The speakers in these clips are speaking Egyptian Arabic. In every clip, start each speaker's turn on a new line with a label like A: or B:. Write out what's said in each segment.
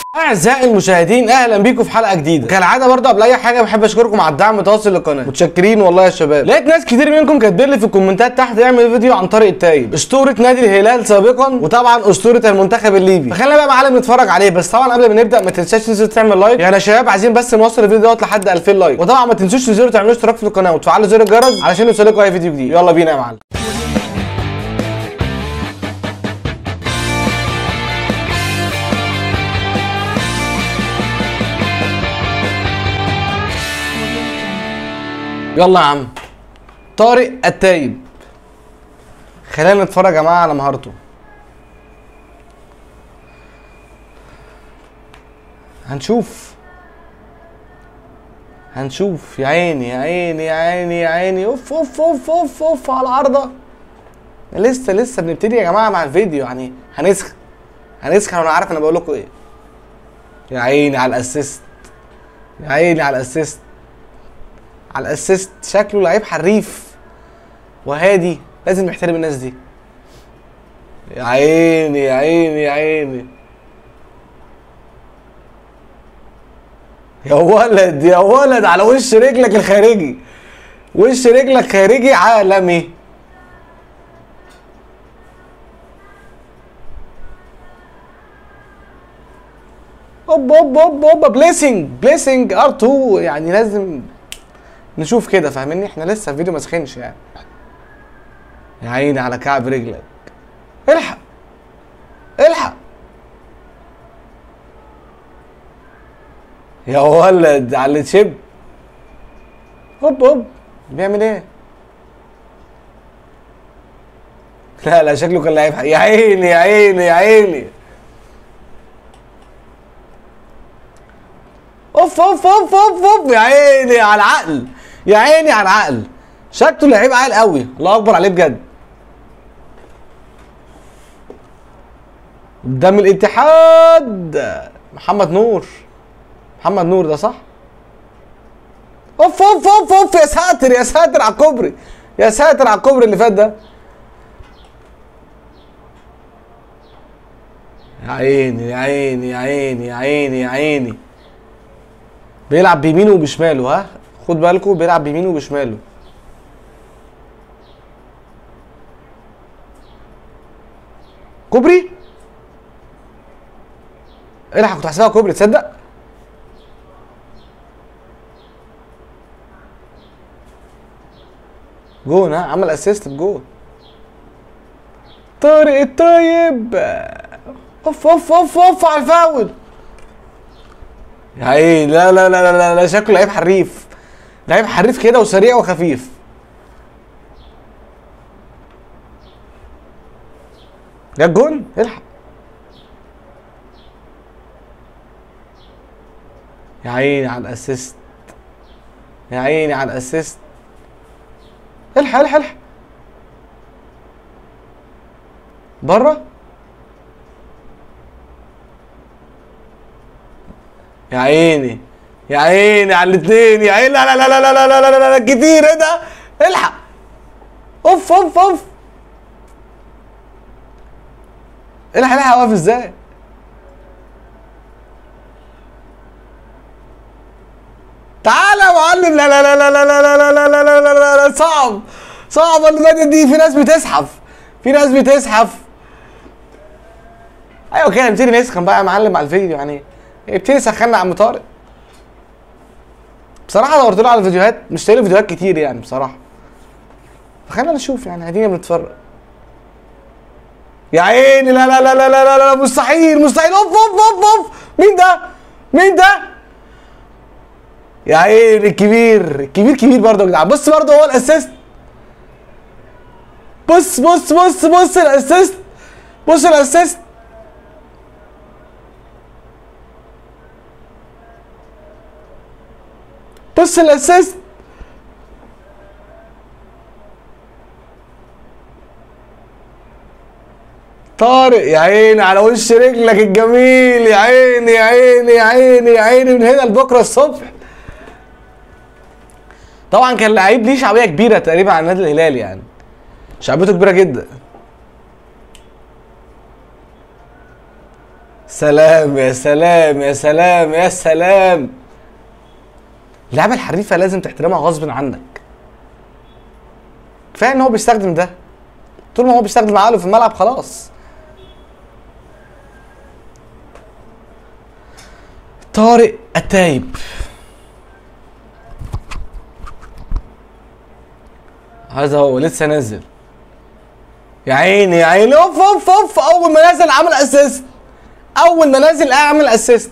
A: اعزائي المشاهدين اهلا بيكم في حلقه جديده كالعاده برضه قبل اي حاجه بحب اشكركم على الدعم المتواصل للقناه متشكرين والله يا شباب لقيت ناس كتير منكم كاتبين لي في الكومنتات تحت يعمل فيديو عن طارق التايب اسطوره نادي الهلال سابقا وطبعا اسطوره المنتخب الليبي فخلينا بقى يا معلم نتفرج عليه بس طبعا قبل ما نبدا ما تنساش تنزل تعمل لايك يعني يا شباب عايزين بس نوصل الفيديو دوت لحد 2000 لايك وطبعا ما تنسوش تنزلوا تعملوا اشتراك في القناه وتفعلوا زر الجرس علشان يوصلكوا اي فيديو جديد يلا بينا يا معلم يلا يا عم طارق التايب خلينا نتفرج يا جماعه على مهارته هنشوف هنشوف يا عيني يا عيني يا عيني يا عيني اوف اوف اوف اوف اوف على العارضه لسه لسه بنبتدي يا جماعه مع الفيديو يعني هنسخن هنسخن وانا عارف انا بقول لكم ايه يا عيني على الاسيست يا عيني على الاسيست على الاسيست شكله لعيب حريف وهادي لازم نحترم الناس دي يا عيني يا عيني يا عيني يا ولد يا ولد على وش رجلك الخارجي وش رجلك خارجي عالمي اوب اوب اوب اوب بليسنج بليسنج ار 2 يعني لازم نشوف كده فاهمني احنا لسه الفيديو ما سخنش يعني يا عيني على كعب رجلك الحق الحق يا ولد على الشيب هوب هوب بيعمل ايه لا لا شكله كان لعيب يا عيني يا عيني يا عيني اوف اوف اوف اوف اوف يا عيني على العقل يا عيني على العقل شكله لعيب عاقل قوي الله اكبر عليه بجد قدام الاتحاد محمد نور محمد نور ده صح اوف اوف اوف اوف يا ساتر يا ساتر على الكوبري يا ساتر على الكوبري اللي فات ده يا عيني يا عيني يا عيني يا عيني يا عيني بيلعب بيمينه وبشماله ها خد بالكوا بيلعب بيمينه وبشماله كوبري الحق كنت حاسبها كوبري تصدق جون ها عمل اسيست بجون طارق الطيب اوف اوف اوف اوف على الفاول يا عيني لا لا لا لا لا شكله لعيب حريف لعيب حريف كده وسريع وخفيف جا الجون الحق يا عيني على الاسيست يا عيني على الاسيست الحق الحق الحق بره يا عيني يا عيني على الاثنين يا عيني لا لا لا لا لا لا لا لا لا كتير ايه ده الحق اوف اوف اوف الحق الحق واقف ازاي تعالى يا معلم لا لا لا لا لا لا لا لا لا لا لا لا لا صعب صعب النادي دي في ناس بتزحف في ناس بتزحف ايوه كده نبتدي نسخن بقى يا معلم على الفيديو يعني ابتدي سخنا يا عم طارق بصراحه دورت له على الفيديوهات مش لاقي له فيديوهات كتير يعني بصراحه فخلينا نشوف يعني ادينا بنتفرج يا عيني لا لا لا لا لا لا, لا مستحيل مستحيل اوف اوف اوف اوف مين ده؟ مين ده؟ يا عيني الكبير الكبير كبير برضه يا جدعان بص برضه هو الاسيست بص بص بص بص الاسيست بص الاسيست بص الاسيست طارق يا عيني على وش رجلك الجميل يا عيني يا عيني يا عيني يا عيني من هنا لبكره الصبح طبعا كان لعيب ليه شعبيه كبيره تقريبا على النادي الهلال يعني شعبيته كبيره جدا سلام يا سلام يا سلام يا سلام اللعبة الحريفة لازم تحترمها غصب عنك كفاية ان هو بيستخدم ده طول ما هو بيستخدم عقله في الملعب خلاص طارق التايب هذا هو لسه نازل يا عيني يا عيني اوف اوف اوف اول ما نزل عمل اسيست اول ما نزل اعمل اسيست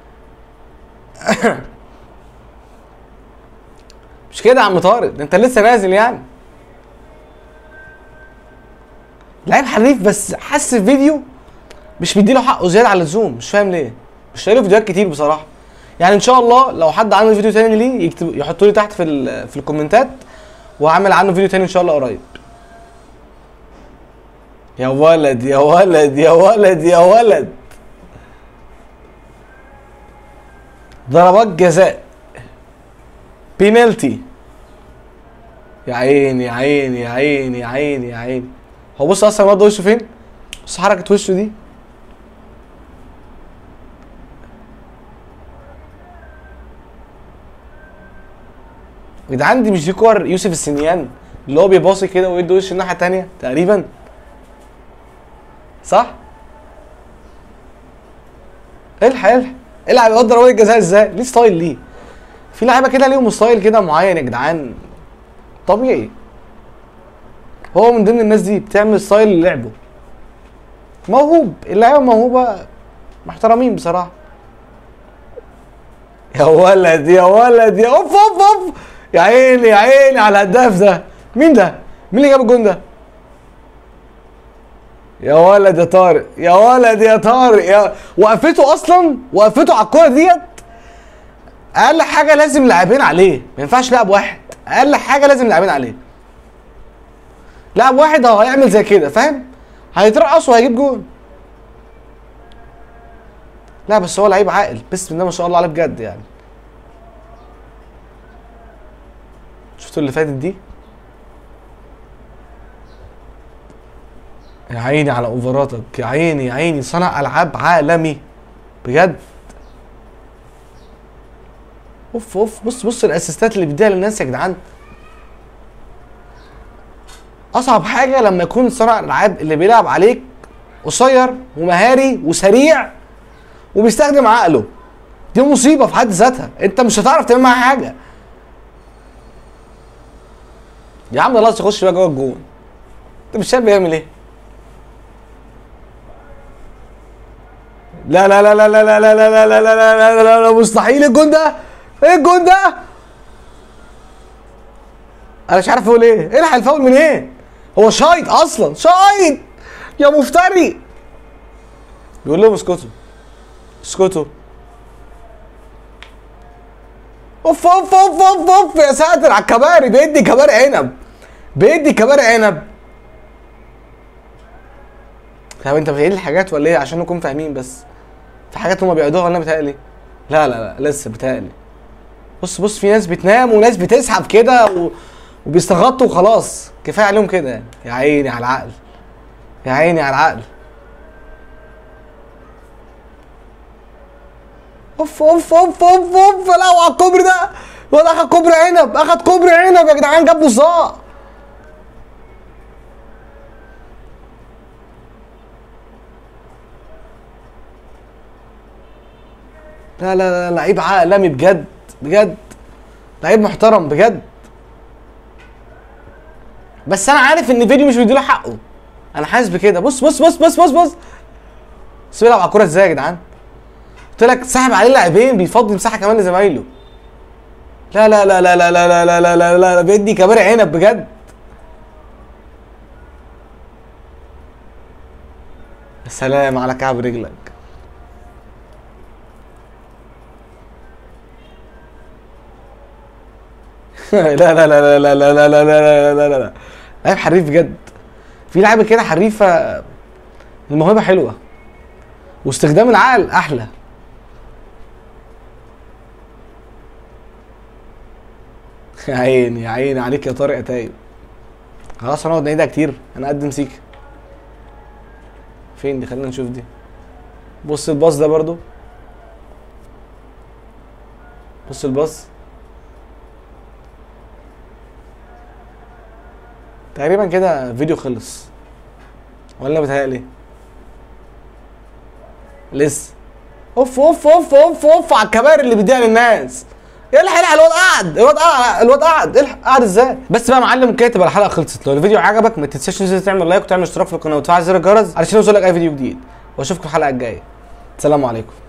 A: مش كده يا عم طارق ده انت لسه نازل يعني لعيب حريف بس حاسس الفيديو مش مديله حقه زياده على اللزوم مش فاهم ليه مش شايله فيديوهات كتير بصراحه يعني ان شاء الله لو حد عامل فيديو تاني ليه يكتب يحطوا لي تحت في ال- في الكومنتات وهعمل عنه فيديو تاني ان شاء الله قريب يا ولد يا ولد يا ولد يا ولد ضربات جزاء بينالتي يا عيني يا عيني يا عيني يا عيني يا عيني هو بص اصلا الواد ده وشه فين بص حركه وشه دي يا جدعان دي مش دي كور يوسف السنيان اللي هو بيباصي كده ويدي وش الناحيه التانيه تقريبا صح؟ الحق الحق العب يقدر ضربات الجزاء ازاي؟ ليه ستايل ليه؟ في لعيبه كده ليهم ستايل كده معين يا جدعان طبيعي هو من ضمن الناس دي بتعمل ستايل لعبه موهوب اللعيبه موهوبه محترمين بصراحه يا ولد يا ولد يا اوف اوف اوف يا عيني يا عيني على الهداف ده مين ده؟ مين اللي جاب الجون ده؟ يا ولد يا طارق يا ولد يا طارق يا وقفته اصلا وقفته على الكوره ديت اقل حاجه لازم لاعبين عليه ما ينفعش لاعب واحد اقل حاجه لازم لاعبين عليه لاعب واحد اهو هيعمل زي كده فاهم هيترقص وهيجيب جون لا بس هو لعيب عاقل بسم الله ما شاء الله عليه بجد يعني شفتوا اللي فاتت دي يا عيني على اوفراتك يا عيني يا عيني صنع العاب عالمي بجد اوف اوف بص بص الاسيستات اللي بيديها للناس يا جدعان اصعب حاجه لما يكون صانع الالعاب اللي بيلعب عليك قصير ومهاري وسريع وبيستخدم عقله دي مصيبه في حد ذاتها انت مش هتعرف تعمل معاها حاجه يا عم خلاص يخش بقى جوه الجون انت مش شايف بيعمل ايه لا لا لا لا لا لا لا لا لا لا لا لا لا لا لا مستحيل الجون ده ايه الجون ده انا مش عارف اقول ايه الحق الفاول من ايه هو شايط اصلا شايط يا مفتري بيقول لهم اسكتوا اسكتوا اوف اوف اوف اوف اوف يا ساتر على الكباري بيدي كباري عنب بيدي كباري عنب طب انت بتقول الحاجات ولا ايه عشان نكون فاهمين بس في حاجات هما بيقعدوها ولا بتهيألي لا لا لا لسه بتهيألي بص بص في ناس بتنام وناس بتسحب كده و... وبيستغطوا وخلاص كفايه عليهم كده يعني يا عيني على العقل يا عيني على العقل اوف اوف اوف اوف اوف لا على الكوبري ده الواد اخد كوبري عنب اخد كوبري عنب يا جدعان جاب بصاق لا لا لا لعيب عالمي بجد بجد لعيب محترم بجد بس انا عارف ان فيديو مش بيديله حقه انا حاسس بكده بص بص بص بص بص بص بص بيلعب على الكوره ازاي يا جدعان قلت لك سحب عليه لاعبين بيفضي مساحه كمان لزمايله لا لا لا لا لا لا لا لا لا لا لا لا بيدي كباري عنب بجد يا سلام على كعب رجلك لا لا لا لا لا لا لا لا لا لا لا لا لا لعيب حريف بجد في لعيبه كده حريفه الموهبه حلوه واستخدام العقل احلى يا عيني يا عيني عليك يا طارق يا تايب خلاص هنقعد نعيدها كتير انا اقدم سيكا فين دي خلينا نشوف دي بص الباص ده برضو بص الباص تقريبا كده فيديو خلص ولا بتهيألي لسه اوف اوف اوف اوف اوف على الكبائر اللي بيديها للناس الحق الحق الواد قاعد الواد قاعد الواد قاعد الحق قاعد ازاي بس بقى يا معلم كده تبقى الحلقه خلصت لو الفيديو عجبك ما تنساش تنزل تعمل لايك وتعمل اشتراك في القناه وتفعل زر الجرس علشان يوصلك اي فيديو جديد واشوفكم الحلقه الجايه سلام عليكم